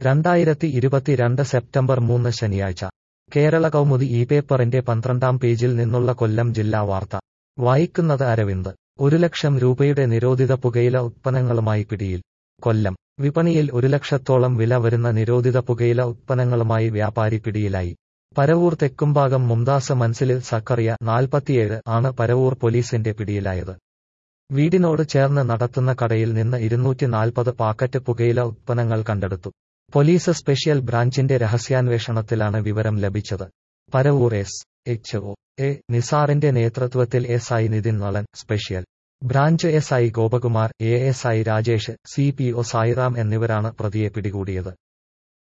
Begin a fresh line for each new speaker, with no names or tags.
രണ്ടായിരത്തി ഇരുപത്തിരണ്ട് സെപ്റ്റംബർ മൂന്ന് ശനിയാഴ്ച കേരള കൗമുദി ഈ പേപ്പറിന്റെ പന്ത്രണ്ടാം പേജിൽ നിന്നുള്ള കൊല്ലം ജില്ലാ വാർത്ത വായിക്കുന്നത് അരവിന്ദ് ഒരു ലക്ഷം രൂപയുടെ നിരോധിത പുകയില ഉത്പന്നങ്ങളുമായി പിടിയിൽ കൊല്ലം വിപണിയിൽ ഒരു ലക്ഷത്തോളം വില വരുന്ന നിരോധിത പുകയില ഉത്പന്നങ്ങളുമായി വ്യാപാരി പിടിയിലായി പരവൂർ തെക്കുംഭാഗം മുംതാസ് മൻസിലിൽ സക്കറിയ നാൽപ്പത്തിയേഴ് ആണ് പരവൂർ പോലീസിന്റെ പിടിയിലായത് വീടിനോട് ചേർന്ന് നടത്തുന്ന കടയിൽ നിന്ന് ഇരുന്നൂറ്റി നാൽപ്പത് പാക്കറ്റ് പുകയില ഉത്പന്നങ്ങൾ കണ്ടെടുത്തു പോലീസ് സ്പെഷ്യൽ ബ്രാഞ്ചിന്റെ രഹസ്യാന്വേഷണത്തിലാണ് വിവരം ലഭിച്ചത് Paravur S H O A നിസാറിന്റെ നേതൃത്വത്തിൽ S I Nithin Nalan special branch S I Gopakumar A S I Rajesh C P O Sairam എന്നിവരാണ് പ്രതിയെ പിടികൂടിയത്